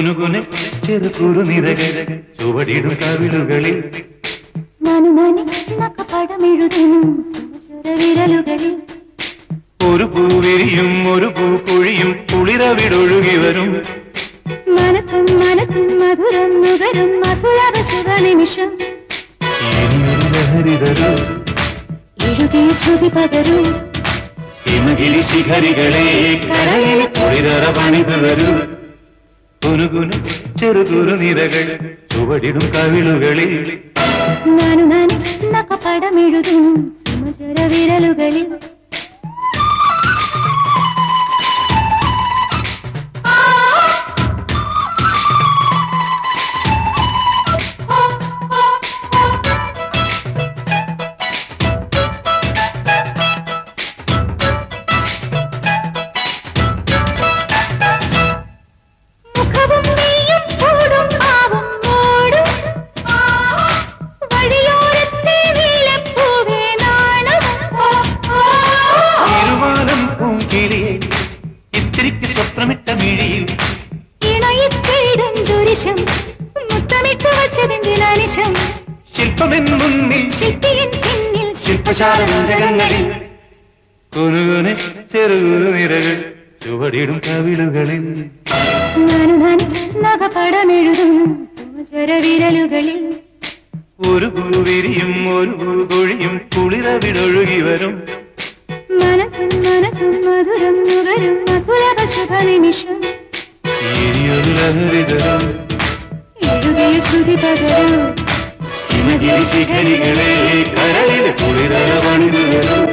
കുനുകുനെ ചെറു കുറുനിരകൾ ചുവടിടും കവിളുകളിൽ ನಾನು ನನಕ പടമെഴുതും സുമചുര വിരലുകളിൽ ഒരു പൂവിരിയും ഒരു പൂപ്പൊഴിയും കുളിരവിടൊഴുകി വരും മനസ്സും മനസ്സും മധുരം നുകരും അസുലഭ ശുഭനിമിഷം ഇനിയൊരു ലഹരി തരൂ എഴുതിയ ശ്രുതി പകരൂ ഹിമഗിരി ശിഖരികളെ കരയിൽ കുളിരറ പണിതു വരൂ കുനുകുനു ചെറു കുറുനിരകൾ ചുവടിടും കവിളുകളിൽ ನಾನು ನನಕ പടമെഴുതും സുമചുര വിരലുകളിൽ മുഖവും നീയും ചൂടും പാവും മൂടും വഴിയോരത്തെ വീലപ്പൂവേ നാണം തിരുവാനം പൂങ്കിളിയെ ഇത്തിരിക്ക് സ്വപ്നമിട്ട മിഴിയിൽ ഇണയിത്തേടും ദുരിശം മുത്തമിട്ട് വച്ചതിന്തിനനിശം ശില്പമെൻ മുന്നിൽ ശില്പിയൻ പിന്നിൽ ശില്പശാല ജഗങ്ങളിൽ കുനുകുനെ ചെറു കുറുനിരകൾ ചുവടിടും കവിളുകളിൽ ഞാനു നനക പടമെഴുതും സുമചര വിരലുകളിൽ ഒരു പൂവിരിയും ഒരു പൂകൊഴിയും കുളിരവിടൊഴുകി വരും മനസ്സും മനസ്സും മധുരം നുകരും അസുലഭ ശുഭനിമിഷം ഇനിയൊരു ലഹരി തരും എഴുതിയ ശ്രുതി പകരും ഹിമഗിരി ശിഖരികളെ കരയിൽ കുളിരറ പണിതു വരും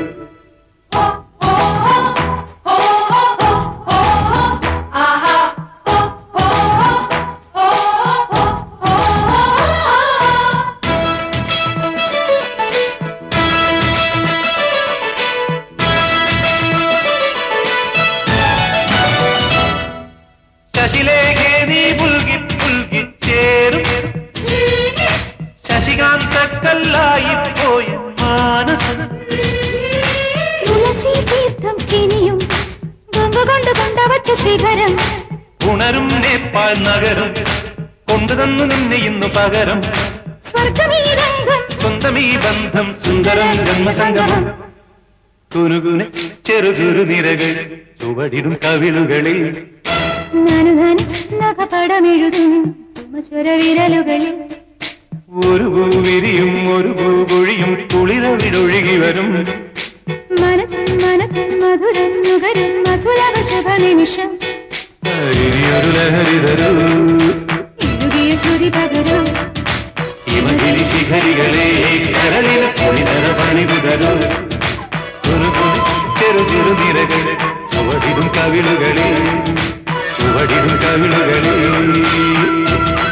ശശിലേഖേ നീ പുൽകി പുൽകി ചേരും ശശികാന്തക്കല്ലായി പോയ മാനസം തുളസി തീർത്ഥം കിനിയും കൊണ്ടുകൊണ്ട് കൊണ്ടവച്ച ശിഖരം ഉണരും നേപ്പാൾ നഗരം കൊണ്ടുതന്നു നിന്നെ ഇന്നു പകരം സ്വർഗമീ രംഗം സ്വന്തം ഈ ബന്ധം സുന്ദരം ജന്മസംഗമം കുനുകുനെ ചെറു ചെറു നിരകൾ ചുവടിടും കവിളുകളിൽ ഞാനു നനക പടമെഴുതും സുമചുര വിരലുകളിൽ ഒരു പൂവിരിയും ഒരു പൂപൊഴിയും കുളിരവിടൊഴുകി വരും മനസ്സും മനസ്സും മധുരം നുകരും അസുലഭ ശുഭനിമിഷം ഇനിയൊരു ലഹരി തരൂ എഴുതിയ ശ്രുതി പകരും ഹിമഗിരി ശിഖരികളെ കടലിൽ കുളിരറ പണിതു തരൂ കുനുകുനെ ചെറു ചെറു നിരകൾ ചുവടിടും കവിളുകളിൽ ചുവടിടും കവിളുകളിൽ